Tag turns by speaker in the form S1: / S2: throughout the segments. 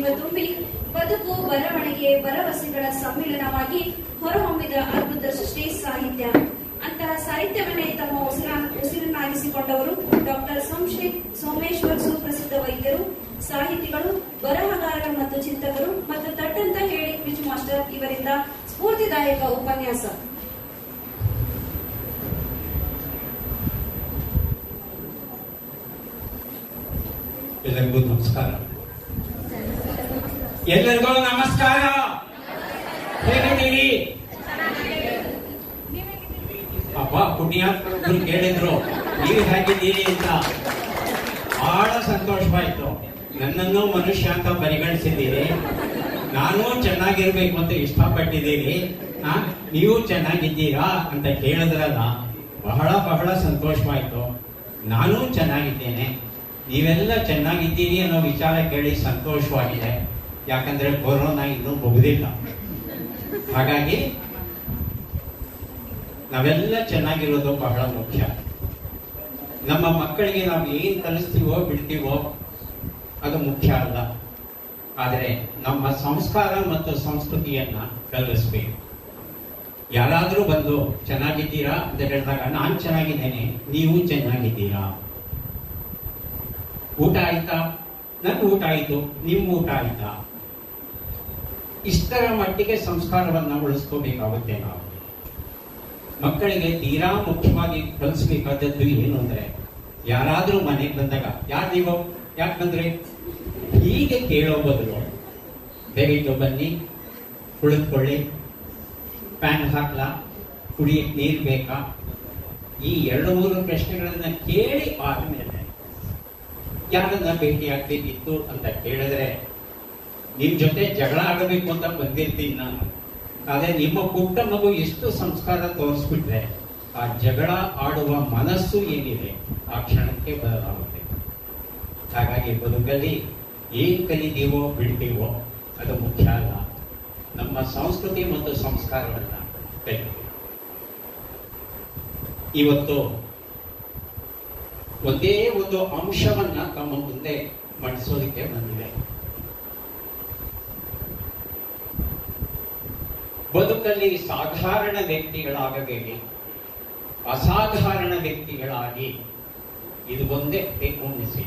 S1: ತುಂಬಿ ಬದುಕು ಬರವಣಿಗೆ ಭರವಸೆಗಳ ಸಮ್ಮಿಲನವಾಗಿ ಹೊರಹೊಮ್ಮಿದ ಅದ್ಭುತ ಸೃಷ್ಟಿ ಸಾಹಿತ್ಯ ಅಂತಹ ಸಾಹಿತ್ಯವನ್ನೇ ತಮ್ಮ ಉಸಿರ ಉಸಿರನ್ನಾಗಿಸಿಕೊಂಡವರು ಡಾಕ್ಟರ್ ಸೋಮೇಶ್ವರ್ ಸುಪ್ರಸಿದ್ಧ ವೈದ್ಯರು ಸಾಹಿತಿಗಳು ಬರಹಗಾರರು ಮತ್ತು ಚಿಂತಕರು ಮತ್ತು ತಟ್ಟಂತ ಹೇಳಿ ಕ್ವಿಜ್ ಮಾಸ್ಟರ್ ಇವರಿಂದ ಸ್ಫೂರ್ತಿದಾಯಕ ಉಪನ್ಯಾಸ
S2: ಎಲ್ಲರಿಗೂ ನಮಸ್ಕಾರ ಎಲ್ಲರಿಗೂ ನಮಸ್ಕಾರ ಹೇಗಿದ್ದೀರಿ ಅಪ್ಪ ಪುಣ್ಯಾತ್ಮರು ಕೇಳಿದ್ರು ನೀವು ಹೇಗಿದ್ದೀರಿ ಅಂತ ಬಹಳ ಸಂತೋಷವಾಯ್ತು ನನ್ನನ್ನು ಮನುಷ್ಯ ಅಂತ ಪರಿಗಣಿಸಿದ್ದೀರಿ ನಾನು ಚೆನ್ನಾಗಿರ್ಬೇಕು ಅಂತ ಇಷ್ಟಪಟ್ಟಿದ್ದೀರಿ ಆ, ನೀವು ಚೆನ್ನಾಗಿದ್ದೀರಾ ಅಂತ ಕೇಳಿದ್ರಲ್ಲ ಬಹಳ ಬಹಳ ಸಂತೋಷವಾಯ್ತು ನಾನು ಚೆನ್ನಾಗಿದ್ದೇನೆ ನೀವೆಲ್ಲ ಚೆನ್ನಾಗಿದ್ದೀರಿ ಅನ್ನೋ ವಿಚಾರ ಕೇಳಿ ಸಂತೋಷವಾಗಿದೆ ಯಾಕಂದ್ರೆ ಕೊರೋನಾ ಇನ್ನೂ ಮುಗಿದಿಲ್ಲ ಹಾಗಾಗಿ ನಾವೆಲ್ಲ ಚೆನ್ನಾಗಿರೋದು ಬಹಳ ಮುಖ್ಯ ನಮ್ಮ ಮಕ್ಕಳಿಗೆ ನಾವು ಏನ್ ಕಲಿಸ್ತೀವೋ ಬಿಡ್ತೀವೋ ಅದು ಮುಖ್ಯ ಅಲ್ಲ ಆದರೆ ನಮ್ಮ ಸಂಸ್ಕಾರ ಮತ್ತು ಸಂಸ್ಕೃತಿಯನ್ನ ಕಲಿಸ್ಬೇಕು ಯಾರಾದ್ರೂ ಬಂದು ಚೆನ್ನಾಗಿದ್ದೀರಾ ಅಂತ ಹೇಳಿದಾಗ ನಾನ್ ಚೆನ್ನಾಗಿದ್ದೇನೆ ನೀವು ಚೆನ್ನಾಗಿದ್ದೀರಾ ಊಟ ಆಯ್ತಾ ನನ್ ಊಟ ಆಯ್ತು ನಿಮ್ ಊಟ ಆಯ್ತಾ ಇಷ್ಟರ ಮಟ್ಟಿಗೆ ಸಂಸ್ಕಾರವನ್ನ ಉಳಿಸ್ಕೋಬೇಕಾಗುತ್ತೆ ನಾವು ಮಕ್ಕಳಿಗೆ ತೀರಾ ಮುಖ್ಯವಾಗಿ ಕಲಿಸ್ಬೇಕಾದದ್ದು ಏನು ಅಂದ್ರೆ ಯಾರಾದ್ರೂ ಮನೆಗೆ ಬಂದಾಗ ಯಾರು ನೀವು ಯಾಕೆ ಬಂದ್ರಿ ಹೀಗೆ ಕೇಳೋ ಬದಲು ದಯವಿಟ್ಟು ಬನ್ನಿ ಕುಳಿತುಕೊಳ್ಳಿ ಪ್ಯಾನ್ ಹಾಕ್ಲಾ ಕುಡಿಯಕ್ಕೆ ನೀರು ಬೇಕಾ ಈ ಎರಡು ಮೂರು ಪ್ರಶ್ನೆಗಳನ್ನ ಕೇಳಿ ಆದ್ಮೇಲೆ ಯಾರನ್ನ ಭೇಟಿ ಆಗ್ಬೇಕಿತ್ತು ಅಂತ ಕೇಳಿದ್ರೆ ನಿಮ್ ಜೊತೆ ಜಗಳ ಆಡಬೇಕು ಅಂತ ಬಂದಿರ್ತೀನಿ ನಾನು ಆದ್ರೆ ನಿಮ್ಮ ಪುಟ್ಟ ಮಗು ಎಷ್ಟು ಸಂಸ್ಕಾರ ತೋರಿಸ್ಬಿಟ್ರೆ ಆ ಜಗಳ ಆಡುವ ಮನಸ್ಸು ಏನಿದೆ ಆ ಕ್ಷಣಕ್ಕೆ ಬದಲಾಗುತ್ತೆ ಹಾಗಾಗಿ ಬದುಕಲ್ಲಿ ಏನ್ ಕಲಿತೀವೋ ಬಿಡ್ತೀವೋ ಅದು ಮುಖ್ಯ ಅಲ್ಲ ನಮ್ಮ ಸಂಸ್ಕೃತಿ ಮತ್ತು ಸಂಸ್ಕಾರವನ್ನ ಕಲಿತೀವಿ ಇವತ್ತು ಒಂದೇ ಒಂದು ಅಂಶವನ್ನ ತಮ್ಮ ಮುಂದೆ ಮಂಡಿಸೋದಕ್ಕೆ ಬಂದಿದೆ ಬದುಕಲ್ಲಿ ಸಾಧಾರಣ ವ್ಯಕ್ತಿಗಳಾಗಬೇಡಿ ಅಸಾಧಾರಣ ವ್ಯಕ್ತಿಗಳಾಗಿ ಇದು ಒಂದೇ ಬೇಕು ಅನ್ನಿಸಿ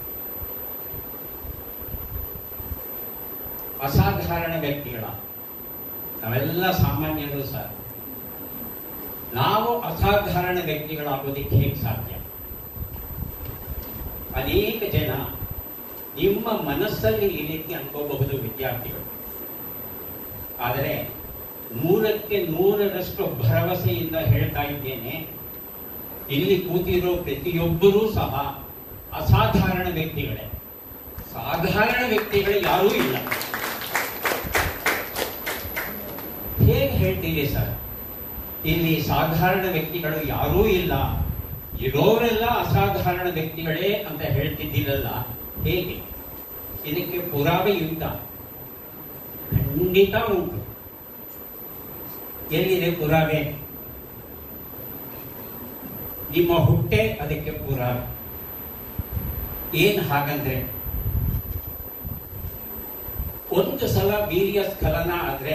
S2: ಅಸಾಧಾರಣ ವ್ಯಕ್ತಿಗಳ ನಾವೆಲ್ಲ ಸಾಮಾನ್ಯರು ಸರ್ ನಾವು ಅಸಾಧಾರಣ ವ್ಯಕ್ತಿಗಳಾಗೋದಿಕ್ಕೆ ಹೇಗೆ ಸಾಧ್ಯ ಅನೇಕ ಜನ ನಿಮ್ಮ ಮನಸ್ಸಲ್ಲಿ ಈ ರೀತಿ ಅನ್ಕೋಬಹುದು ವಿದ್ಯಾರ್ಥಿಗಳು ಆದರೆ ನೂರಕ್ಕೆ ನೂರರಷ್ಟು ಭರವಸೆಯಿಂದ ಹೇಳ್ತಾ ಇದ್ದೇನೆ ಇಲ್ಲಿ ಕೂತಿರೋ ಪ್ರತಿಯೊಬ್ಬರೂ ಸಹ ಅಸಾಧಾರಣ ವ್ಯಕ್ತಿಗಳೇ ಸಾಧಾರಣ ವ್ಯಕ್ತಿಗಳು ಯಾರೂ ಇಲ್ಲ ಹೇಗೆ ಹೇಳ್ತೀರಿ ಸರ್ ಇಲ್ಲಿ ಸಾಧಾರಣ ವ್ಯಕ್ತಿಗಳು ಯಾರೂ ಇಲ್ಲ ಇರೋರೆಲ್ಲ ಅಸಾಧಾರಣ ವ್ಯಕ್ತಿಗಳೇ ಅಂತ ಹೇಳ್ತಿದ್ದೀರಲ್ಲ ಹೇಗೆ ಇದಕ್ಕೆ ಪುರಾವೆ ಉಂಟ ಖಂಡಿತ ಉಂಟು ಎಲ್ಲಿದೆ ಪುರಾವೆ ನಿಮ್ಮ ಹುಟ್ಟೆ ಅದಕ್ಕೆ ಪುರಾವೆ ಏನ್ ಹಾಗಂದ್ರೆ ಒಂದು ಸಲ ವೀರ್ಯ ಸ್ಖಲನ ಆದ್ರೆ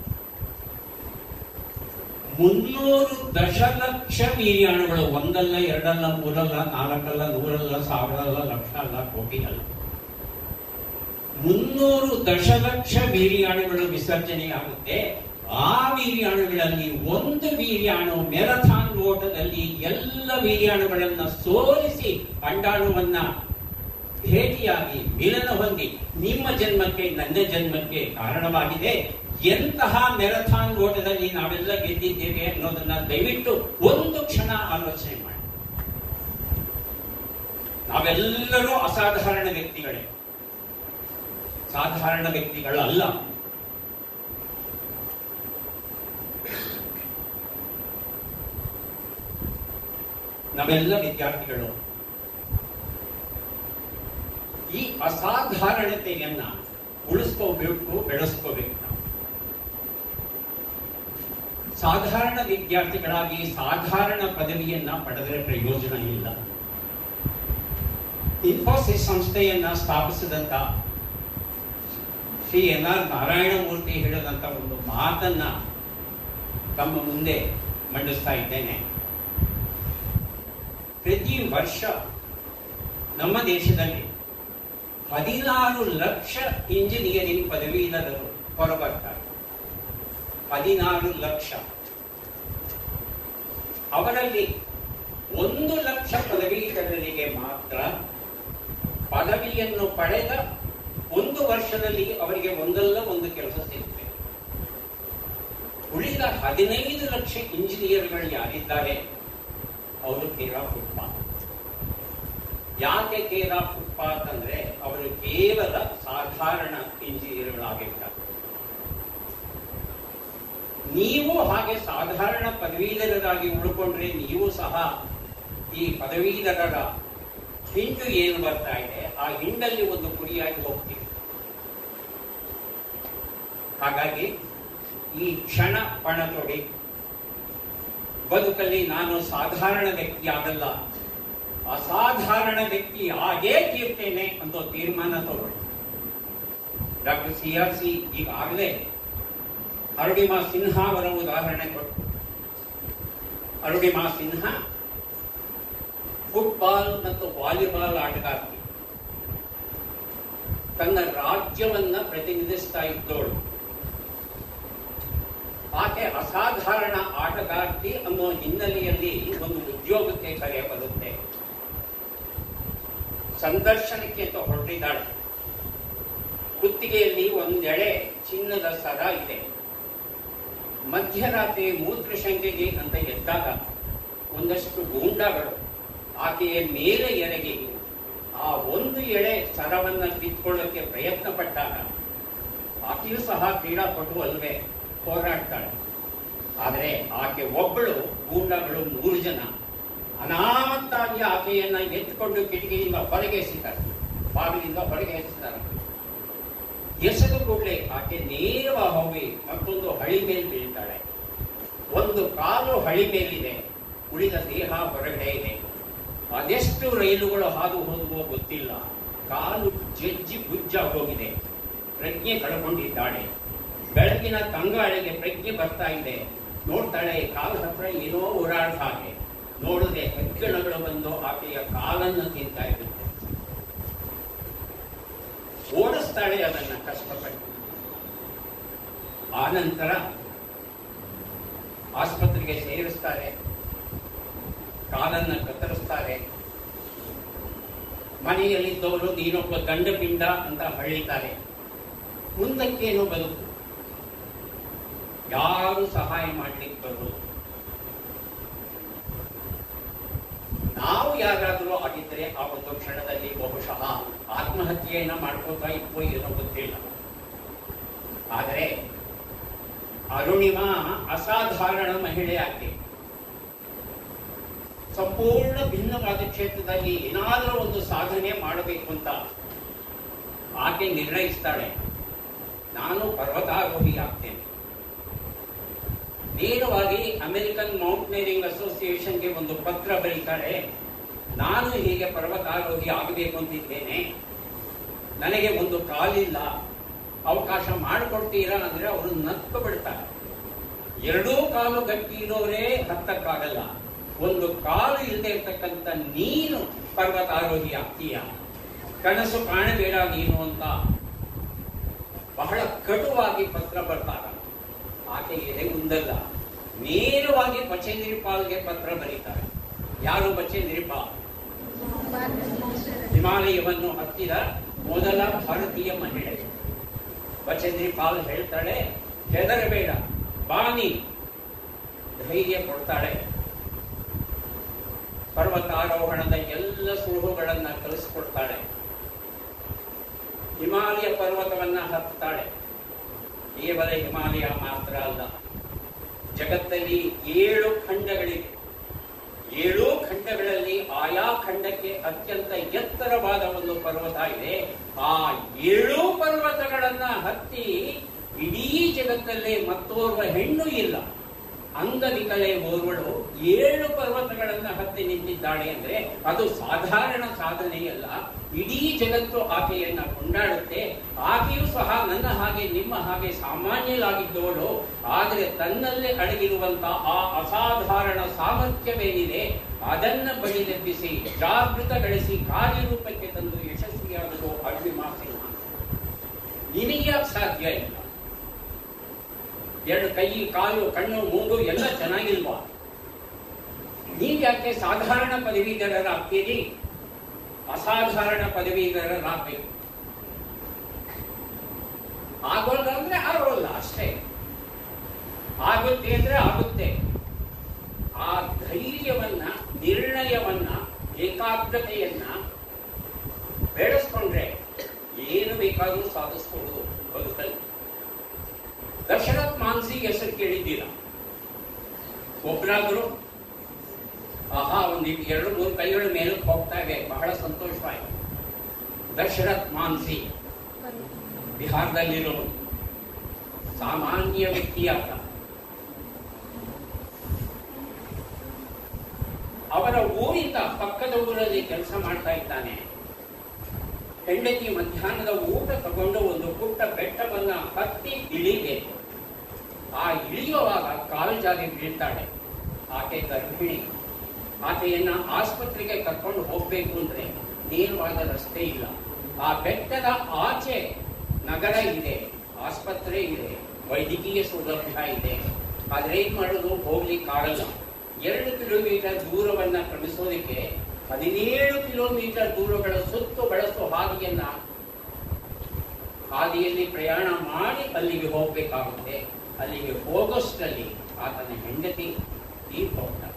S2: ಮುನ್ನೂರು ದಶಲಕ್ಷ ವೀರ್ಯಾಣುಗಳು ಒಂದಲ್ಲ ಎರಡಲ್ಲ ಮೂರಲ್ಲ ನಾಲ್ಕಲ್ಲ ನೂರಲ್ಲ ಸಾವಿರ ಅಲ್ಲ ಲಕ್ಷ ಅಲ್ಲ ಕೋಟಿ ಅಲ್ಲ ಮುನ್ನೂರು ದಶಲಕ್ಷ ವೀರ್ಯಾಣುಗಳು ವಿಸರ್ಜನೆಯಾಗುತ್ತೆ ಆ ವೀರ್ಯಾಣುಗಳಲ್ಲಿ ಒಂದು ವೀರ್ಯಾಣು ಮೆರಥಾನ್ ಓಟದಲ್ಲಿ ಎಲ್ಲ ವೀರ್ಯಾಣುಗಳನ್ನ ಸೋಲಿಸಿ ಅಂಡಾಣುವನ್ನ ಭೇಟಿಯಾಗಿ ಮಿಲನ ಹೊಂದಿ ನಿಮ್ಮ ಜನ್ಮಕ್ಕೆ ನನ್ನ ಜನ್ಮಕ್ಕೆ ಕಾರಣವಾಗಿದೆ ಎಂತಹ ಮೆರಥಾನ್ ಓಟದಲ್ಲಿ ನಾವೆಲ್ಲ ಗೆದ್ದಿದ್ದೇವೆ ಅನ್ನೋದನ್ನ ದಯವಿಟ್ಟು ಒಂದು ಕ್ಷಣ ಆಲೋಚನೆ ಮಾಡಿ ನಾವೆಲ್ಲರೂ ಅಸಾಧಾರಣ ವ್ಯಕ್ತಿಗಳೇ ಸಾಧಾರಣ ವ್ಯಕ್ತಿಗಳಲ್ಲ ನಾವೆಲ್ಲ ವಿದ್ಯಾರ್ಥಿಗಳು ಈ ಅಸಾಧಾರಣತೆಯನ್ನ ಉಳಿಸ್ಕೋಬೇಕು ಬೆಳೆಸ್ಕೋಬೇಕು ನಾವು ಸಾಧಾರಣ ವಿದ್ಯಾರ್ಥಿಗಳಾಗಿ ಸಾಧಾರಣ ಪದವಿಯನ್ನ ಪಡೆದರೆ ಪ್ರಯೋಜನ ಇಲ್ಲ ಇನ್ಫೋಸಿಸ್ ಸಂಸ್ಥೆಯನ್ನ ಸ್ಥಾಪಿಸಿದಂತ ಶ್ರೀ ಎನ್ ಆರ್ ನಾರಾಯಣಮೂರ್ತಿ ಹೇಳಿದಂತ ಒಂದು ಮಾತನ್ನ ತಮ್ಮ ಮುಂದೆ ಮಂಡಿಸ್ತಾ ಇದ್ದೇನೆ ಪ್ರತಿ ವರ್ಷ ನಮ್ಮ ದೇಶದಲ್ಲಿ ಹದಿನಾರು ಲಕ್ಷ ಇಂಜಿನಿಯರಿಂಗ್ ಪದವೀಧರರು ಹೊರಬರ್ತಾರೆ ಹದಿನಾರು ಲಕ್ಷ ಅವರಲ್ಲಿ ಒಂದು ಲಕ್ಷ ಪದವೀಧರರಿಗೆ ಮಾತ್ರ ಪದವಿಯನ್ನು ಪಡೆದ ಒಂದು ವರ್ಷದಲ್ಲಿ ಅವರಿಗೆ ಒಂದಲ್ಲ ಒಂದು ಕೆಲಸ ಸಿಗುತ್ತೆ ಉಳಿದ ಹದಿನೈದು ಲಕ್ಷ ಇಂಜಿನಿಯರ್ಗಳು ಯಾರಿದ್ದಾರೆ ಅವರು ಕೇರಾ ಫುಟ್ಪಾತ್ ಯಾಕೆ ಕೇರಾ ಫುಟ್ಪಾತ್ ಅಂದ್ರೆ ಅವರು ಕೇವಲ ಸಾಧಾರಣ ಇಂಜಿನಿಯರ್ಗಳಾಗಿರ್ತಾರೆ ನೀವು ಹಾಗೆ ಸಾಧಾರಣ ಪದವೀಧರರಾಗಿ ಉಳ್ಕೊಂಡ್ರೆ ನೀವು ಸಹ ಈ ಪದವೀಧರರ ಹಿಂಡು ಏನು ಬರ್ತಾ ಇದೆ ಆ ಹಿಂಡಲ್ಲಿ ಒಂದು ಕುರಿಯಾಗಿ ಹೋಗ್ತೀವಿ ಹಾಗಾಗಿ ಈ ಕ್ಷಣ ಪಣ ತೊಡಿ ಬದುಕಲ್ಲಿ ನಾನು ಸಾಧಾರಣ ವ್ಯಕ್ತಿ ಆಗಲ್ಲ ಅಸಾಧಾರಣ ವ್ಯಕ್ತಿ ಆಗೇ ತೀರ್ತೇನೆ ಅಂತ ತೀರ್ಮಾನ ತಗೊಳ್ಳಿ ಡಾಕ್ಟರ್ ಸಿ ಆರ್ ಸಿ ಈಗಾಗಲೇ ಅರುಣಿಮಾ ಸಿನ್ಹಾ ಅವರ ಉದಾಹರಣೆ ಕೊಟ್ಟು ಅರುಣಿಮಾ ಸಿನ್ಹಾ ಫುಟ್ಬಾಲ್ ಮತ್ತು ವಾಲಿಬಾಲ್ ಆಟಗಾರ್ತಿ ತನ್ನ ರಾಜ್ಯವನ್ನ ಪ್ರತಿನಿಧಿಸ್ತಾ ಇದ್ದೋಳು ಆಕೆ ಅಸಾಧಾರಣ ಆಟಗಾರ್ತಿ ಅನ್ನೋ ಹಿನ್ನೆಲೆಯಲ್ಲಿ ಒಂದು ಉದ್ಯೋಗಕ್ಕೆ ಕರೆ ಬರುತ್ತೆ ಸಂದರ್ಶನಕ್ಕೆ ಅಂತ ಹೊರಟಿದ್ದಾಳೆ ಕುತ್ತಿಗೆಯಲ್ಲಿ ಒಂದೆಡೆ ಚಿನ್ನದ ಸರ ಇದೆ ಮಧ್ಯರಾತ್ರಿ ಮೂತ್ರಶಂಕೆಗೆ ಅಂತ ಎದ್ದಾಗ ಒಂದಷ್ಟು ಗೂಂಡಗಳು ಆಕೆಯ ಮೇಲೆ ಎರಗಿ ಆ ಒಂದು ಎಳೆ ಸರವನ್ನ ಕಿತ್ಕೊಳ್ಳೋಕೆ ಪ್ರಯತ್ನ ಪಟ್ಟಾಗ ಆಕೆಯೂ ಸಹ ಕ್ರೀಡಾಪಟು ಅಲ್ವೇ ಹೋರಾಡ್ತಾಳೆ ಆದರೆ ಆಕೆ ಒಬ್ಬಳು ಗೂಂಡಗಳು ಮೂರು ಜನ ಅನಾಮತ್ತಾಗಿ ಆಕೆಯನ್ನ ಎತ್ಕೊಂಡು ಕಿಟಕಿಯಿಂದ ಹೊರಗೆ ಎಸಿತಾರೆ ಬಾಗಿಲಿಂದ ಹೊರಗೆ ಎಸಿದ್ದಾರೆ ಎಸೆದ ಕೂಡಲೇ ಆಕೆ ನೇರವಾಗಿ ಹೋಗಿ ಮತ್ತೊಂದು ಹಳಿ ಮೇಲೆ ಬೀಳ್ತಾಳೆ ಒಂದು ಕಾಲು ಹಳಿ ಮೇಲಿದೆ ಉಳಿದ ದೇಹ ಹೊರಗಡೆ ಇದೆ ಅದೆಷ್ಟು ರೈಲುಗಳು ಹಾದು ಹೋಗುವ ಗೊತ್ತಿಲ್ಲ ಕಾಲು ಜಜ್ಜಿ ಗುಜ್ಜ ಹೋಗಿದೆ ಪ್ರಜ್ಞೆ ಕಳ್ಕೊಂಡಿದ್ದಾಳೆ ಬೆಳಗಿನ ತಂಗಾಳಿಗೆ ಪ್ರಜ್ಞೆ ಬರ್ತಾ ಇದೆ ನೋಡ್ತಾಳೆ ಕಾಲ ಹತ್ರ ಏನೋ ಓಡಾಡ ಹಾಗೆ ನೋಡದೆ ಹೆಗ್ಗಣಗಳು ಬಂದು ಆಕೆಯ ಕಾಲನ್ನು ತಿಂತಾ ಇರುತ್ತೆ ಓಡಿಸ್ತಾಳೆ ಅದನ್ನ ಕಷ್ಟಪಟ್ಟು ಆ ನಂತರ ಆಸ್ಪತ್ರೆಗೆ ಸೇರಿಸ್ತಾರೆ ಕಾಲನ್ನ ಕತ್ತರಿಸ್ತಾರೆ ಮನೆಯಲ್ಲಿದ್ದವರು ನೀನೊಬ್ಬ ಗಂಡಪಿಂಡ ಅಂತ ಹಳಿತಾರೆ ಮುಂದಕ್ಕೇನು ಬದುಕು ಯಾರು ಸಹಾಯ ಮಾಡ್ಲಿಕ್ಕೆ ಬರೋದು ನಾವು ಯಾರಾದರೂ ಆಗಿದ್ರೆ ಆ ಒಂದು ಕ್ಷಣದಲ್ಲಿ ಬಹುಶಃ ಆತ್ಮಹತ್ಯೆಯನ್ನ ಮಾಡ್ಕೋತಾ ಇತ್ತು ಏನೋ ಗೊತ್ತಿಲ್ಲ ಆದರೆ ಅರುಣಿಮಾ ಅಸಾಧಾರಣ ಮಹಿಳೆ ಆಕೆ ಸಂಪೂರ್ಣ ಭಿನ್ನವಾದ ಕ್ಷೇತ್ರದಲ್ಲಿ ಏನಾದರೂ ಒಂದು ಸಾಧನೆ ಮಾಡಬೇಕು ಅಂತ ಆಕೆ ನಿರ್ಣಯಿಸ್ತಾಳೆ ನಾನು ಪರ್ವತಾರೋಹಿ ಆಗ್ತೇನೆ ನೇರವಾಗಿ ಅಮೆರಿಕನ್ ಮೌಂಟೇನಿಂಗ್ ಅಸೋಸಿಯೇಷನ್ಗೆ ಒಂದು ಪತ್ರ ಬರೀತಾಳೆ ನಾನು ಹೀಗೆ ಪರ್ವತಾರೋಹಿ ಆಗಬೇಕು ಅಂತಿದ್ದೇನೆ ನನಗೆ ಒಂದು ಕಾಲಿಲ್ಲ ಅವಕಾಶ ಮಾಡಿಕೊಡ್ತೀರಾ ಅಂದ್ರೆ ಅವರು ನಕ್ಕು ಬಿಡ್ತಾರೆ ಎರಡೂ ಕಾಲು ಗಟ್ಟಿ ಇರೋರೇ ಹತ್ತಕ್ಕಾಗಲ್ಲ ಒಂದು ಕಾಲು ಇಲ್ಲದೆ ಇರ್ತಕ್ಕಂಥ ನೀನು ಪರ್ವತಾರೋಹಿ ಆಗ್ತೀಯ ಕನಸು ಕಾಣಬೇಡ ನೀನು ಅಂತ ಬಹಳ ಕಟುವಾಗಿ ಪತ್ರ ಬರ್ತಾರ ಆಕೆ ಎದೆ ಮುಂದಲ್ಲ ನೇರವಾಗಿ ಬಚೇಂದ್ರಿಪಾಲ್ಗೆ ಪತ್ರ ಬರೀತಾರೆ ಯಾರು ಬಚೇಂದ್ರಿಪಾಲ್ ಹಿಮಾಲಯವನ್ನು ಹತ್ತಿದ ಮೊದಲ ಭಾರತೀಯ ಮಹಿಳೆ ಬಚೇಂದ್ರಿಪಾಲ್ ಹೇಳ್ತಾಳೆ ಹೆದರಬೇಡ ಬಾನಿ ಧೈರ್ಯ ಕೊಡ್ತಾಳೆ ಪರ್ವತಾರೋಹಣದ ಎಲ್ಲ ಸುಳುಹುಗಳನ್ನ ಕಲಿಸ್ಕೊಡ್ತಾಳೆ ಹಿಮಾಲಯ ಪರ್ವತವನ್ನ ಹತ್ತಾಳೆ ಕೇವಲ ಹಿಮಾಲಯ ಮಾತ್ರ ಅಲ್ಲ ಜಗತ್ತಲ್ಲಿ ಏಳು ಖಂಡಗಳಿವೆ ಏಳು ಖಂಡಗಳಲ್ಲಿ ಆಯಾ ಖಂಡಕ್ಕೆ ಅತ್ಯಂತ ಎತ್ತರವಾದ ಒಂದು ಪರ್ವತ ಇದೆ ಆ ಏಳು ಪರ್ವತಗಳನ್ನ ಹತ್ತಿ ಇಡೀ ಜಗತ್ತಲ್ಲೇ ಮತ್ತೋರ್ವ ಹೆಣ್ಣು ಇಲ್ಲ
S3: ಅಂಗವಿಕಲೆ ಓರ್ವಳು ಏಳು ಪರ್ವತಗಳನ್ನ ಹತ್ತಿ ನಿಂತಿದ್ದಾಳೆ ಅಂದ್ರೆ ಅದು ಸಾಧಾರಣ ಸಾಧನೆಯಲ್ಲ ಇಡೀ ಜಗತ್ತು ಆಕೆಯನ್ನ ಕೊಂಡಾಡುತ್ತೆ ಆಕೆಯೂ ಸಹ ನನ್ನ ಹಾಗೆ ನಿಮ್ಮ ಹಾಗೆ ಸಾಮಾನ್ಯಲಾಗಿದ್ದವಳು ಆದರೆ ತನ್ನಲ್ಲೇ ಅಡಗಿರುವಂತಹ ಆ ಅಸಾಧಾರಣ ಸಾಮರ್ಥ್ಯವೇನಿದೆ ಅದನ್ನ ಬಡಿದೆಬ್ಬಿಸಿ ಜಾಗೃತಗೊಳಿಸಿ ಕಾರ್ಯರೂಪಕ್ಕೆ ತಂದು ಯಶಸ್ವಿಯಾಗಲು ಅಡ್ಡಿಮಾಸಿನ ನಿನಗೆ ಯಾಕೆ ಸಾಧ್ಯ ಇಲ್ಲ ಎರಡು ಕೈ ಕಾಲು ಕಣ್ಣು ಮೂಗು ಎಲ್ಲ ಚೆನ್ನಾಗಿಲ್ವಾ ನೀವ್ ಯಾಕೆ ಸಾಧಾರಣ ಪದವೀಧರರಾಗ್ತೀರಿ ಅಸಾಧಾರಣ ಪದವೀಧರರಾಗಬೇಕು ಆಗೋಲ್ಲ ಅಂದ್ರೆ ಆಗೋಲ್ಲ ಅಷ್ಟೇ ಆಗುತ್ತೆ ಅಂದ್ರೆ ಆಗುತ್ತೆ ಆ ಧೈರ್ಯವನ್ನ ನಿರ್ಣಯವನ್ನ ಏಕಾಗ್ರತೆಯನ್ನ ಬೆಳೆಸ್ಕೊಂಡ್ರೆ ಏನು ಬೇಕಾದರೂ ಸಾಧಿಸ್ಬಹುದು ಬದುಕಲ್ಲಿ ದಶರಥ್ ಮಾನ್ಸಿ ಹೆಸರು ಕೇಳಿದ್ದೀರ ಒಬ್ಬರಾದ್ರು ಆಹಾ ಒಂದು ಎರಡು ಮೂರು ಕೈಗಳ ಮೇಲಕ್ಕೆ ಹೋಗ್ತಾ ಇವೆ ಬಹಳ ಸಂತೋಷವಾಯಿತು ದಶರಥ್ ಮಾನ್ಸಿ ಬಿಹಾರದಲ್ಲಿರೋ ಸಾಮಾನ್ಯ ವ್ಯಕ್ತಿಯಾದ ಅವರ ಊರಿಂದ ಪಕ್ಕದ ಊರಲ್ಲಿ ಕೆಲಸ ಮಾಡ್ತಾ ಇದ್ದಾನೆ ಹೆಂಡತಿ ಮಧ್ಯಾಹ್ನದ ಊಟ ತಗೊಂಡು ಒಂದು ಪುಟ್ಟ ಬೆಟ್ಟವನ್ನ ಹತ್ತಿ ಇಳಿಬೇಕು ಆ ಇಳಿಯುವಾಗ ಕಾಲು ಜಾರಿ ಬೀಳ್ತಾಳೆ ಆಕೆ ಗರ್ಭಿಣಿ ಆಕೆಯನ್ನ ಆಸ್ಪತ್ರೆಗೆ ಕರ್ಕೊಂಡು ಹೋಗ್ಬೇಕು ಅಂದ್ರೆ ನೇರವಾದ ರಸ್ತೆ ಇಲ್ಲ ಆ ಬೆಟ್ಟದ ಆಚೆ ನಗರ ಇದೆ ಆಸ್ಪತ್ರೆ ಇದೆ ವೈದ್ಯಕೀಯ ಸೌಲಭ್ಯ ಇದೆ ಆದ್ರೆ ಏನ್ ಮಾಡೋದು ಹೋಗ್ಲಿಕ್ಕಾಗಲ್ಲ ಎರಡು ಕಿಲೋಮೀಟರ್ ದೂರವನ್ನ ಕ್ರಮಿಸೋದಕ್ಕೆ ಹದಿನೇಳು ಕಿಲೋಮೀಟರ್ ದೂರಗಳ ಸುತ್ತು ಬಳಸೋ ಹಾದಿಯನ್ನ ಹಾದಿಯಲ್ಲಿ ಪ್ರಯಾಣ ಮಾಡಿ ಅಲ್ಲಿಗೆ ಹೋಗ್ಬೇಕಾಗುತ್ತೆ ಅಲ್ಲಿಗೆ ಹೋಗೋಷ್ಟರಲ್ಲಿ ಆತನ ಹೆಂಡತಿ ತೀರ್ಪೋಗ್ತಾನೆ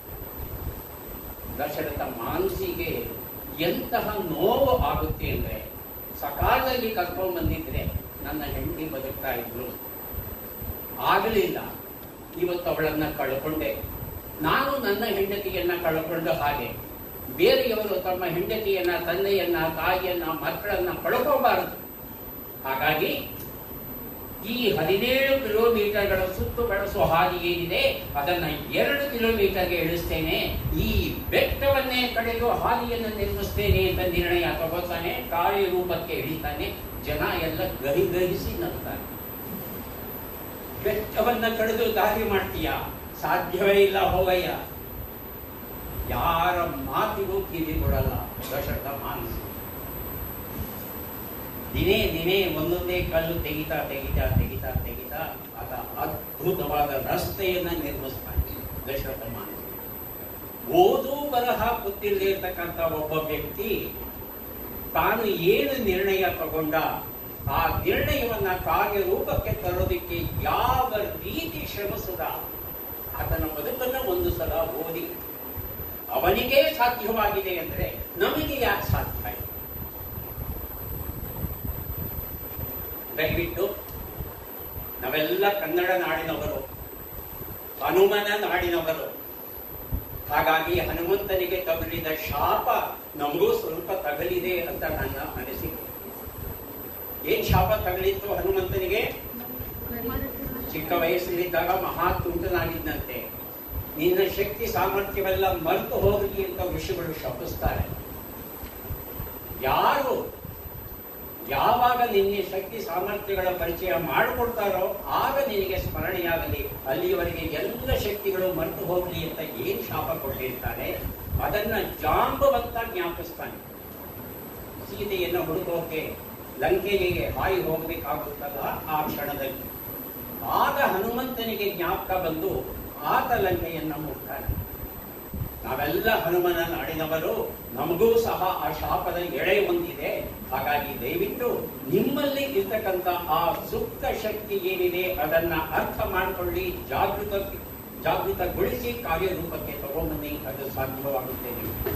S3: ದಶರಥ ಮಾನಸಿಗೆ ಎಂತಹ ನೋವು ಆಗುತ್ತೆ ಅಂದ್ರೆ ಸಕಾಲದಲ್ಲಿ ಕರ್ಕೊಂಡ್ ಬಂದಿದ್ರೆ ನನ್ನ ಹೆಂಡತಿ ಬದುಕ್ತಾ ಇದ್ರು ಆಗಲಿಲ್ಲ ಇವತ್ತು ಅವಳನ್ನ ಕಳ್ಕೊಂಡೆ ನಾನು ನನ್ನ ಹೆಂಡತಿಯನ್ನ ಕಳ್ಕೊಂಡ ಹಾಗೆ ಬೇರೆಯವರು ತಮ್ಮ ಹೆಂಡತಿಯನ್ನ ತಂದೆಯನ್ನ ತಾಯಿಯನ್ನ ಮಕ್ಕಳನ್ನ ಕಳ್ಕೋಬಾರದು ಹಾಗಾಗಿ ಈ ಹದಿನೇಳು ಕಿಲೋಮೀಟರ್ಗಳ ಸುತ್ತು ಬಳಸುವ ಹಾದಿ ಏನಿದೆ ಅದನ್ನ ಎರಡು ಕಿಲೋಮೀಟರ್ಗೆ ಇಳಿಸ್ತೇನೆ ಈ ಬೆಟ್ಟವನ್ನೇ ಕಡೆದು ಹಾದಿಯನ್ನು ನಿರ್ಮಿಸ್ತೇನೆ ಅಂತ ನಿರ್ಣಯ ತಗೋತಾನೆ ಕಾರ್ಯರೂಪಕ್ಕೆ ಇಳಿತಾನೆ ಜನ ಎಲ್ಲ ಗಹಿಗಹಿಸಿ ನಗ್ತಾರೆ ಬೆಟ್ಟವನ್ನ ಕಡಿದು ದಾರಿ ಮಾಡ್ತೀಯ ಸಾಧ್ಯವೇ ಇಲ್ಲ ಹೋಗಯ್ಯ ಯಾರ ಮಾತಿಗೂ ಕಿವಿ ಕೊಡಲ್ಲ ದಶರಥ ಮಾನಸ ದಿನೇ ದಿನೇ ಒಂದೊಂದೇ ಕಲ್ಲು ತೆಗಿತಾ ತೆಗಿತಾ ತೆಗಿತಾ ತೆಗಿತಾ ಆತ ಅದ್ಭುತವಾದ ರಸ್ತೆಯನ್ನ ನಿರ್ಮಿಸ್ತಾನೆ ದಶರಥ ಮಾನಸ ಓದು ಬರಹ ಗೊತ್ತಿಲ್ಲದೆ ಇರ್ತಕ್ಕಂಥ ಒಬ್ಬ ವ್ಯಕ್ತಿ ತಾನು ಏನು ನಿರ್ಣಯ ತಗೊಂಡ ಆ ನಿರ್ಣಯವನ್ನ ಕಾರ್ಯರೂಪಕ್ಕೆ ತರೋದಕ್ಕೆ ಯಾವ ರೀತಿ ಶ್ರಮಿಸದ ಆತನ ಬದುಕನ್ನ ಒಂದು ಸಲ ಓದಿ ಅವನಿಗೆ ಸಾಧ್ಯವಾಗಿದೆ ಅಂದ್ರೆ ನಮಗೆ ಯಾಕೆ ಸಾಧ್ಯ ಇಲ್ಲ ದಯವಿಟ್ಟು ನಾವೆಲ್ಲ ಕನ್ನಡ ನಾಡಿನವರು ಹನುಮನ ನಾಡಿನವರು ಹಾಗಾಗಿ ಹನುಮಂತನಿಗೆ ತಗುಲಿದ ಶಾಪ ನಮಗೂ ಸ್ವಲ್ಪ ತಗಲಿದೆ ಅಂತ ನನ್ನ ಅನಿಸಿಕೆ ಏನ್ ಶಾಪ ತಗಲಿತ್ತು ಹನುಮಂತನಿಗೆ ಚಿಕ್ಕ ವಯಸ್ಸಲ್ಲಿದ್ದಾಗ ಮಹಾ ತುಂಟನಾಗಿದ್ದಂತೆ ನಿನ್ನ ಶಕ್ತಿ ಸಾಮರ್ಥ್ಯವೆಲ್ಲ ಮರೆತು ಹೋಗಲಿ ಅಂತ ಋಷಿಗಳು ಶಪಿಸ್ತಾರೆ ಯಾರು ಯಾವಾಗ ನಿನ್ನೆ ಶಕ್ತಿ ಸಾಮರ್ಥ್ಯಗಳ ಪರಿಚಯ ಮಾಡಿಕೊಡ್ತಾರೋ ಆಗ ನಿನಗೆ ಸ್ಮರಣೆಯಾಗಲಿ ಅಲ್ಲಿಯವರೆಗೆ ಎಲ್ಲ ಶಕ್ತಿಗಳು ಮರೆತು ಹೋಗಲಿ ಅಂತ ಏನ್ ಶಾಪ ಕೊಟ್ಟಿರ್ತಾರೆ ಅದನ್ನ ಜಾಂಬವಂತ ಜ್ಞಾಪಿಸ್ತಾನೆ ಸೀತೆಯನ್ನು ಹುಡುಕೋಕೆ ಲಂಕೆಗೆ ಹಾಯಿ ಹೋಗ್ಬೇಕಾಗುತ್ತಲ್ಲ ಆ ಕ್ಷಣದಲ್ಲಿ ಆಗ ಹನುಮಂತನಿಗೆ ಜ್ಞಾಪಕ ಬಂದು ಆತ ಲಂಕೆಯನ್ನ ಮುಟ್ತಾನೆ ನಾವೆಲ್ಲ ಹನುಮನ ನಾಡಿನವರು ನಮಗೂ ಸಹ ಆ ಶಾಪದ ಎಳೆ ಹೊಂದಿದೆ ಹಾಗಾಗಿ ದಯವಿಟ್ಟು ನಿಮ್ಮಲ್ಲಿ ಇರ್ತಕ್ಕಂಥ ಆ ಸುಪ್ತ ಶಕ್ತಿ ಏನಿದೆ ಅದನ್ನ ಅರ್ಥ ಮಾಡಿಕೊಳ್ಳಿ ಜಾಗೃತ ಜಾಗೃತಗೊಳಿಸಿ ಕಾರ್ಯರೂಪಕ್ಕೆ ತಗೊಂಬನ್ನಿ ಅದು ಸಾಧ್ಯವಾಗುತ್ತೆ ನಿಮಗೆ.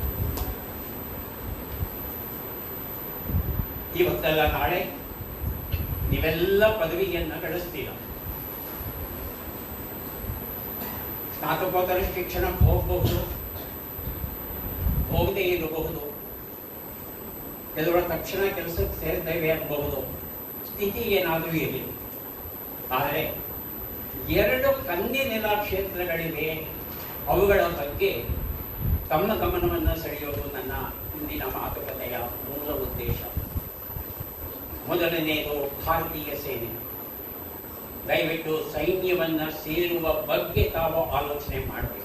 S3: ಇವತ್ತೆಲ್ಲ ನಾಳೆ ನೀವೆಲ್ಲ ಪದವಿಯನ್ನ ಗಳಿಸ್ತೀರ ಸ್ನಾತಕೋತ್ತರ ಶಿಕ್ಷಣಕ್ಕೆ ಹೋಗಬಹುದು ಹೋಗದೇ ಇರಬಹುದು ಕೆಲವರ ತಕ್ಷಣ ಕೆಲಸಕ್ಕೆ ಸೇರ್ತೇವೆ ಅನ್ನಬಹುದು ಸ್ಥಿತಿ ಏನಾದರೂ ಇರಲಿ ಆದರೆ ಎರಡು ಕನ್ನಿನೆಲ ಕ್ಷೇತ್ರಗಳಿವೆ ಅವುಗಳ ಬಗ್ಗೆ ತಮ್ಮ ಗಮನವನ್ನು ಸೆಳೆಯೋದು ನನ್ನ ಇಂದಿನ ಮಾತುಕತೆಯ ಮೂಲ ಉದ್ದೇಶ ಮೊದಲನೆಯದು ಭಾರತೀಯ ಸೇನೆ ದಯವಿಟ್ಟು ಸೈನ್ಯವನ್ನ ಸೇರುವ ಬಗ್ಗೆ ತಾವು ಆಲೋಚನೆ ಮಾಡಬೇಕು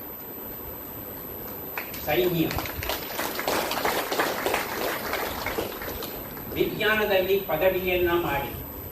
S3: ಸೈನ್ಯ ವಿಜ್ಞಾನದಲ್ಲಿ ಪದವಿಯನ್ನ ಮಾಡಿ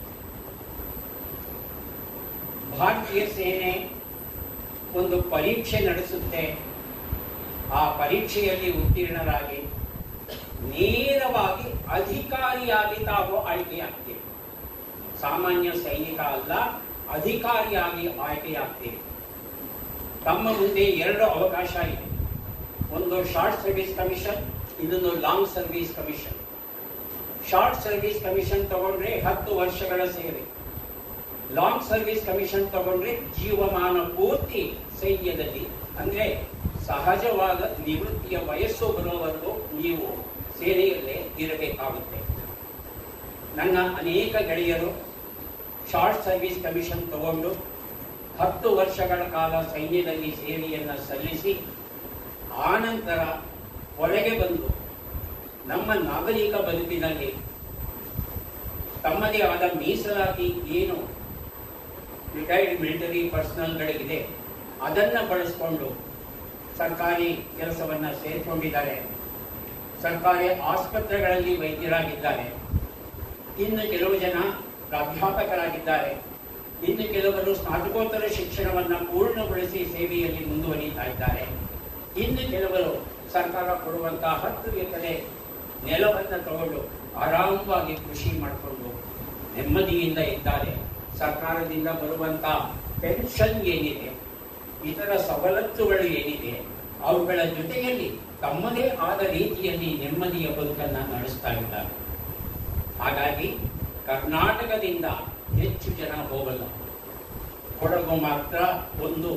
S3: ಭಾರತೀಯ ಸೇನೆ ಒಂದು ಪರೀಕ್ಷೆ ನಡೆಸುತ್ತೆ ಆ ಪರೀಕ್ಷೆಯಲ್ಲಿ ಉತ್ತೀರ್ಣರಾಗಿ ನೇರವಾಗಿ ಅಧಿಕಾರಿಯಾಗಿ ತಾವು ಆಯ್ಕೆಯಾಗ್ತೀರಿ ಸಾಮಾನ್ಯ ಸೈನಿಕ ಅಲ್ಲ ಅಧಿಕಾರಿಯಾಗಿ ಆಯ್ಕೆಯಾಗ್ತೀರಿ ತಮ್ಮ ಮುಂದೆ ಎರಡು ಅವಕಾಶ ಇದೆ ಒಂದು ಶಾರ್ಟ್ ಸರ್ವಿಸ್ ಕಮಿಷನ್ ಇನ್ನೊಂದು long service commission short service commission ತಗೊಂಡ್ರೆ ಹತ್ತು ವರ್ಷಗಳ ಸೇವೆ ಲಾಂಗ್ ಸರ್ವಿಸ್ ಕಮಿಷನ್ ತಗೊಂಡ್ರೆ ಜೀವಮಾನ ಪೂರ್ತಿ ಸೈನ್ಯದಲ್ಲಿ ಅಂದ್ರೆ ಸಹಜವಾದ ನಿವೃತ್ತಿಯ ವಯಸ್ಸು ಬರೋವರೆಗೂ ನೀವು ಸೇನೆಯಲ್ಲೇ ಇರಬೇಕಾಗುತ್ತೆ ನನ್ನ ಅನೇಕ ಗೆಳೆಯರು ಶಾರ್ಟ್ ಸರ್ವಿಸ್ ಕಮಿಷನ್ ತಗೊಂಡು ಹತ್ತು ವರ್ಷಗಳ ಕಾಲ ಸೈನ್ಯದಲ್ಲಿ ಸೇವೆಯನ್ನ ಸಲ್ಲಿಸಿ ಆನಂತರ ಹೊರಗೆ ಬಂದು ನಮ್ಮ ನಾಗರಿಕ ಬದುಕಿನಲ್ಲಿ ತಮ್ಮದೇ ಆದ ಮೀಸಲಾತಿ ಏನು ರಿಟೈರ್ಡ್ ಮಿಲಿಟರಿ ಪರ್ಸನಲ್ಗಳಿಗಿದೆ ಅದನ್ನ ಬಳಸಿಕೊಂಡು ಸರ್ಕಾರಿ ಕೆಲಸವನ್ನ ಸೇರಿಕೊಂಡಿದ್ದಾರೆ ಸರ್ಕಾರಿ ಆಸ್ಪತ್ರೆಗಳಲ್ಲಿ ವೈದ್ಯರಾಗಿದ್ದಾರೆ ಇನ್ನು ಕೆಲವು ಜನ ಪ್ರಾಧ್ಯಾಪಕರಾಗಿದ್ದಾರೆ ಇನ್ನು ಕೆಲವರು ಸ್ನಾತಕೋತ್ತರ ಶಿಕ್ಷಣವನ್ನ ಪೂರ್ಣಗೊಳಿಸಿ ಸೇವೆಯಲ್ಲಿ ಮುಂದುವರಿತಾ ಇದ್ದಾರೆ ಇನ್ನು ಕೆಲವರು ಸರ್ಕಾರ ಕೊಡುವಂತಹ ಹತ್ತು ಎಕರೆ ನೆಲವನ್ನ ತಗೊಂಡು ಆರಾಮವಾಗಿ ಕೃಷಿ ಮಾಡಿಕೊಂಡು ನೆಮ್ಮದಿಯಿಂದ ಇದ್ದಾರೆ ಸರ್ಕಾರದಿಂದ ಬರುವಂತಹ ಪೆನ್ಷನ್ ಏನಿದೆ ಇತರ ಸವಲತ್ತುಗಳು ಏನಿದೆ ಅವುಗಳ ಜೊತೆಯಲ್ಲಿ ತಮ್ಮದೇ ಆದ ರೀತಿಯಲ್ಲಿ ನೆಮ್ಮದಿಯ ಬದುಕನ್ನ ನಡೆಸ್ತಾ ಇದ್ದಾರೆ ಹಾಗಾಗಿ ಕರ್ನಾಟಕದಿಂದ ಹೆಚ್ಚು ಜನ ಹೋಗಲ್ಲ ಕೊಡಗು ಮಾತ್ರ ಒಂದು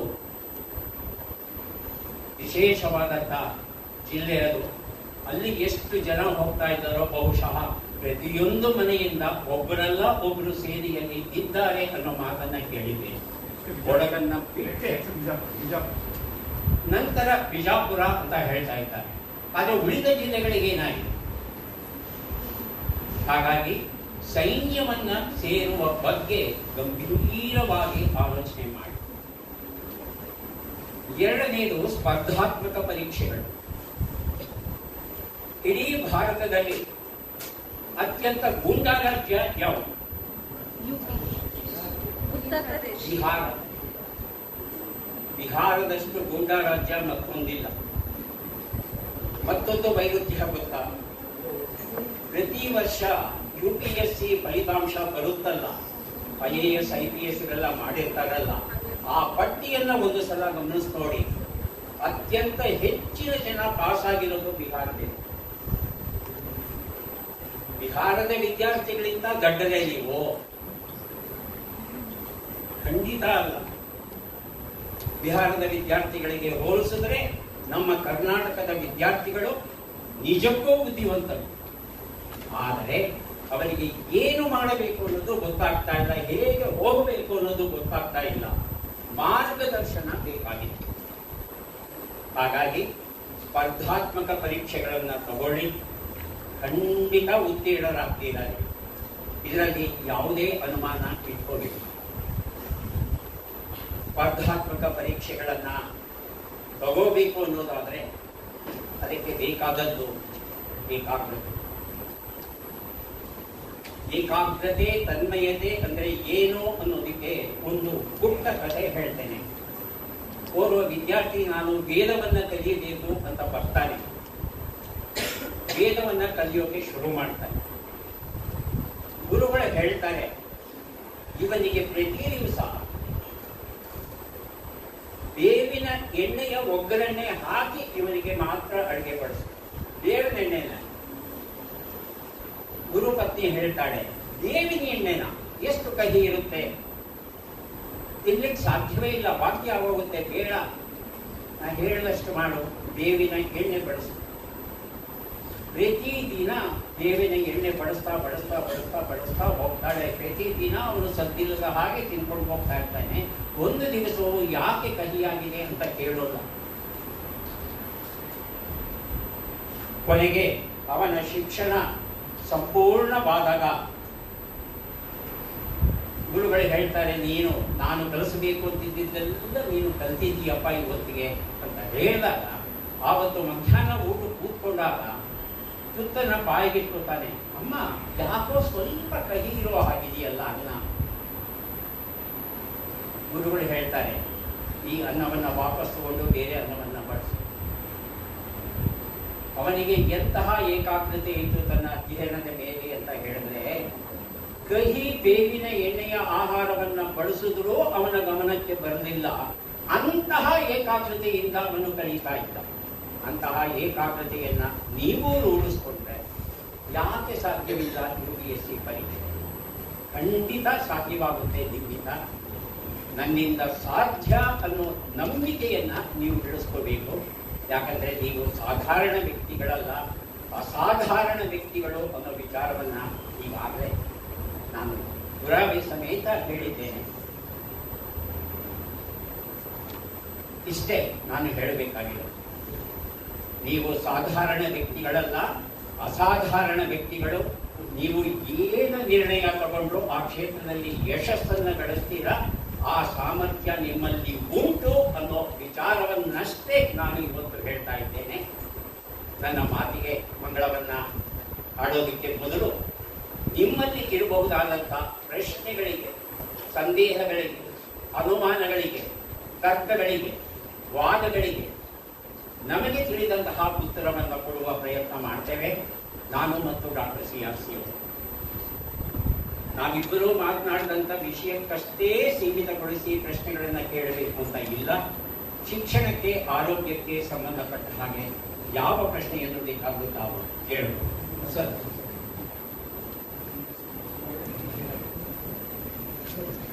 S3: ವಿಶೇಷವಾದಂತಹ ಜಿಲ್ಲೆ ಅದು ಅಲ್ಲಿ ಎಷ್ಟು ಜನ ಹೋಗ್ತಾ ಇದ್ದಾರೋ ಬಹುಶಃ ಪ್ರತಿಯೊಂದು ಮನೆಯಿಂದ ಒಬ್ಬರಲ್ಲ ಒಬ್ಬರು ಸೇರಿಯಲ್ಲಿ ಇದ್ದಾರೆ ಅನ್ನೋ ಮಾತನ್ನ ಕೇಳಿದೆ ಕೊಡಗನ್ನ ಬಿಟ್ಟೆ ನಂತರ ಬಿಜಾಪುರ ಅಂತ ಹೇಳ್ತಾ ಇದ್ದಾರೆ ಆದರೆ ಉಳಿದ ಜಿಲ್ಲೆಗಳಿಗೆ ಏನಾಗಿದೆ ಹಾಗಾಗಿ ಸೈನ್ಯವನ್ನ ಸೇರುವ ಬಗ್ಗೆ ಗಂಭೀರವಾಗಿ ಆಲೋಚನೆ ಮಾಡಿ ಎರಡನೇದು ಸ್ಪರ್ಧಾತ್ಮಕ ಪರೀಕ್ಷೆಗಳು ಇಡೀ ಭಾರತದಲ್ಲಿ ಅತ್ಯಂತ ಗೂಂಡಾ ರಾಜ್ಯ ಯಾವುದು
S1: ಉತ್ತರ ಪ್ರದೇಶ
S3: ಬಿಹಾರ ಬಿಹಾರದಷ್ಟು ಗೂಂಡಾ ರಾಜ್ಯ ಮತ್ತೊಂದಿಲ್ಲ ಮತ್ತೊಂದು ವೈರುಧ್ಯ ಗೊತ್ತಾ ಪ್ರತಿ ವರ್ಷ ಯು ಪಿ ಎಸ್ ಸಿ ಫಲಿತಾಂಶ ಬರುತ್ತಲ್ಲ I A S I P S ಇವೆಲ್ಲ ಮಾಡಿರ್ತಾರಲ್ಲ ಆ ಪಟ್ಟಿಯನ್ನ ಒಂದು ಸಲ ಗಮನಿಸಿ ನೋಡಿ ಅತ್ಯಂತ ಹೆಚ್ಚಿನ ಜನ ಪಾಸ್ ಆಗಿರೋದು ಬಿಹಾರದಲ್ಲಿ ಬಿಹಾರದ ವಿದ್ಯಾರ್ಥಿಗಳಿಂದ ದಡ್ಡರೇ ನೀವು ಖಂಡಿತ ಅಲ್ಲ ಬಿಹಾರದ ವಿದ್ಯಾರ್ಥಿಗಳಿಗೆ ಹೋಲಿಸಿದ್ರೆ ನಮ್ಮ ಕರ್ನಾಟಕದ ವಿದ್ಯಾರ್ಥಿಗಳು ನಿಜಕ್ಕೂ ಬುದ್ಧಿವಂತರು ಆದರೆ ಅವರಿಗೆ ಏನು ಮಾಡಬೇಕು ಅನ್ನೋದು ಗೊತ್ತಾಗ್ತಾ ಇಲ್ಲ ಹೇಗೆ ಹೋಗಬೇಕು ಅನ್ನೋದು ಗೊತ್ತಾಗ್ತಾ ಇಲ್ಲ ಮಾರ್ಗದರ್ಶನ ಬೇಕಾಗಿತ್ತು ಹಾಗಾಗಿ ಸ್ಪರ್ಧಾತ್ಮಕ ಪರೀಕ್ಷೆಗಳನ್ನ ತಗೊಳ್ಳಿ ಖಂಡಿತ ಉತ್ತೀರ್ಣರಾಗ್ತಿದ್ದಾರೆ ಇದರಲ್ಲಿ ಯಾವುದೇ ಅನುಮಾನ ಇಟ್ಕೋಬೇಕು ಸ್ಪರ್ಧಾತ್ಮಕ ಪರೀಕ್ಷೆಗಳನ್ನ ತಗೋಬೇಕು ಅನ್ನೋದಾದ್ರೆ ಅದಕ್ಕೆ ಬೇಕಾದದ್ದು ಏಕಾಗ್ರತೆ ಏಕಾಗ್ರತೆ ತನ್ಮಯತೆ ಅಂದ್ರೆ ಏನು ಅನ್ನೋದಕ್ಕೆ ಒಂದು ಪುಟ್ಟ ಕಥೆ ಹೇಳ್ತೇನೆ ಓರ್ವ ವಿದ್ಯಾರ್ಥಿ ನಾನು ವೇದವನ್ನ ಕಲಿಯಬೇಕು ಅಂತ ಬರ್ತಾನೆ ವೇದವನ್ನ ಕಲಿಯೋಕೆ ಶುರು ಮಾಡ್ತಾನೆ ಗುರುಗಳು ಹೇಳ್ತಾರೆ ಇವನಿಗೆ ಪ್ರತಿ ದಿವಸ ಬೇವಿನ ಎಣ್ಣೆಯ ಒಗ್ಗರಣೆ ಹಾಕಿ ಇವನಿಗೆ ಮಾತ್ರ ಅಡುಗೆ ಬಡಿಸು ಬೇವಿನ ಎಣ್ಣೆನ ಗುರು ಪತ್ನಿ ಹೇಳ್ತಾಳೆ ಬೇವಿನ ಎಣ್ಣೆನ ಎಷ್ಟು ಕಹಿ ಇರುತ್ತೆ ತಿನ್ಲಿಕ್ಕೆ ಸಾಧ್ಯವೇ ಇಲ್ಲ ವಾಕ್ಯ ಆಗೋಗುತ್ತೆ ಬೇಡ ನಾ ಹೇಳಿದಷ್ಟು ಮಾಡು ಬೇವಿನ ಎಣ್ಣೆ ಬಳಸು ಪ್ರತಿದಿನ ಬೇವಿನ ಎಣ್ಣೆ ಬಡಿಸ್ತಾ ಬಡಿಸ್ತಾ ಬಡಿಸ್ತಾ ಬಡಿಸ್ತಾ ಹೋಗ್ತಾಳೆ ಪ್ರತಿದಿನ ಅವನು ಸದ್ದಿಲ್ಲದ ಹಾಗೆ ತಿನ್ಕೊಂಡು ಹೋಗ್ತಾ ಇರ್ತಾನೆ ಒಂದು ದಿವಸವು ಯಾಕೆ ಕಹಿಯಾಗಿದೆ ಅಂತ ಕೇಳೋಲ್ಲ ಕೊನೆಗೆ ಅವನ ಶಿಕ್ಷಣ ಸಂಪೂರ್ಣವಾದಾಗ ಗುರುಗಳು ಹೇಳ್ತಾರೆ ನೀನು ನಾನು ಕಲಿಸಬೇಕು ಅಂತಿದ್ದೆಲ್ಲ ನೀನು ಕಲ್ತಿದ್ದೀಯಪ್ಪ ಇವತ್ತಿಗೆ ಅಂತ ಹೇಳಿದಾಗ ಆವತ್ತು ಮಧ್ಯಾಹ್ನ ಊಟ ಕೂತ್ಕೊಂಡಾಗ ತುತ್ತನ್ನ ಬಾಯಿಗಿಟ್ಕೊತಾನೆ ಅಮ್ಮ ಯಾಕೋ ಸ್ವಲ್ಪ ಕಹಿ ಇರುವ ಹಾಗಿದೆಯಲ್ಲ ಅನ್ನ ಗುರುಗಳು ಹೇಳ್ತಾರೆ ಈ ಅನ್ನವನ್ನ ವಾಪಸ್ ತಗೊಂಡು ಬೇರೆ ಅನ್ನವನ್ನ ಬಡಿಸು ಅವನಿಗೆ ಎಂತಹ ಏಕಾಗ್ರತೆ ಇತ್ತು ತನ್ನ ಅಧ್ಯಯನದ ಮೇಲೆ ಅಂತ ಹೇಳಿದ್ರೆ ಕಹಿ ಬೇವಿನ ಎಣ್ಣೆಯ ಆಹಾರವನ್ನ ಬಳಸಿದ್ರೂ ಅವನ ಗಮನಕ್ಕೆ ಬರಲಿಲ್ಲ ಅಂತಹ ಏಕಾಗ್ರತೆಯಿಂದ ಅವನು ಕಲಿತಾ ಇದ್ದ ಅಂತಹ ಏಕಾಗ್ರತೆಯನ್ನ ನೀವು ರೂಢಿಸ್ಕೊಂಡ್ರೆ ಯಾಕೆ ಸಾಧ್ಯವಿಲ್ಲ ಯು ಪಿ ಎಸ್ ಸಿ ಪರೀಕ್ಷೆ ಖಂಡಿತ ಸಾಧ್ಯವಾಗುತ್ತೆ ನಿಮ್ಮಿಂದ ನನ್ನಿಂದ ಸಾಧ್ಯ ಅನ್ನೋ ನಂಬಿಕೆಯನ್ನ ನೀವು ಬೆಳೆಸ್ಕೋಬೇಕು ಯಾಕಂದ್ರೆ ನೀವು ಸಾಧಾರಣ ವ್ಯಕ್ತಿಗಳಲ್ಲ ಅಸಾಧಾರಣ ವ್ಯಕ್ತಿಗಳು ಅನ್ನೋ ವಿಚಾರವನ್ನ ಈಗಾಗಲೇ ನಾನು ಪುರಾವೆ ಸಮೇತ ಹೇಳಿದ್ದೇನೆ ಇಷ್ಟೇ ನಾನು ಹೇಳಬೇಕಾಗಿರೋದು ನೀವು ಸಾಧಾರಣ ವ್ಯಕ್ತಿಗಳಲ್ಲ ಅಸಾಧಾರಣ ವ್ಯಕ್ತಿಗಳು ನೀವು ಏನು ನಿರ್ಣಯ ತಗೊಂಡ್ರು ಆ ಕ್ಷೇತ್ರದಲ್ಲಿ ಯಶಸ್ಸನ್ನು ಗಳಿಸ್ತೀರಾ ಆ ಸಾಮರ್ಥ್ಯ ನಿಮ್ಮಲ್ಲಿ ಉಂಟು ಅನ್ನೋ ವಿಚಾರವನ್ನಷ್ಟೇ ನಾನು ಇವತ್ತು ಹೇಳ್ತಾ ಇದ್ದೇನೆ ನನ್ನ ಮಾತಿಗೆ ಮಂಗಳವನ್ನ ಆಡೋದಕ್ಕೆ ಮೊದಲು ನಿಮ್ಮಲ್ಲಿ ಇರಬಹುದಾದಂಥ ಪ್ರಶ್ನೆಗಳಿಗೆ ಸಂದೇಹಗಳಿಗೆ ಅನುಮಾನಗಳಿಗೆ ತರ್ಕಗಳಿಗೆ ವಾದಗಳಿಗೆ ನಮಗೆ ತಿಳಿದಂತಹ ಉತ್ತರವನ್ನು ಕೊಡುವ ಪ್ರಯತ್ನ ಮಾಡ್ತೇವೆ ನಾನು ಮತ್ತು ಡಾಕ್ಟರ್ ಸಿ ಆರ್ ಸಿ ಅವರು ನಾವಿಬ್ಬರೂ ಮಾತನಾಡಿದಂಥ ವಿಷಯಕ್ಕಷ್ಟೇ ಸೀಮಿತಗೊಳಿಸಿ ಪ್ರಶ್ನೆಗಳನ್ನು ಕೇಳಬೇಕು ಅಂತ ಇಲ್ಲ ಶಿಕ್ಷಣಕ್ಕೆ ಆರೋಗ್ಯಕ್ಕೆ ಸಂಬಂಧಪಟ್ಟ ಹಾಗೆ ಯಾವ ಪ್ರಶ್ನೆಯನ್ನು ಬೇಕಾದರೂ ತಾವು ಕೇಳಬಹುದು ಸರ್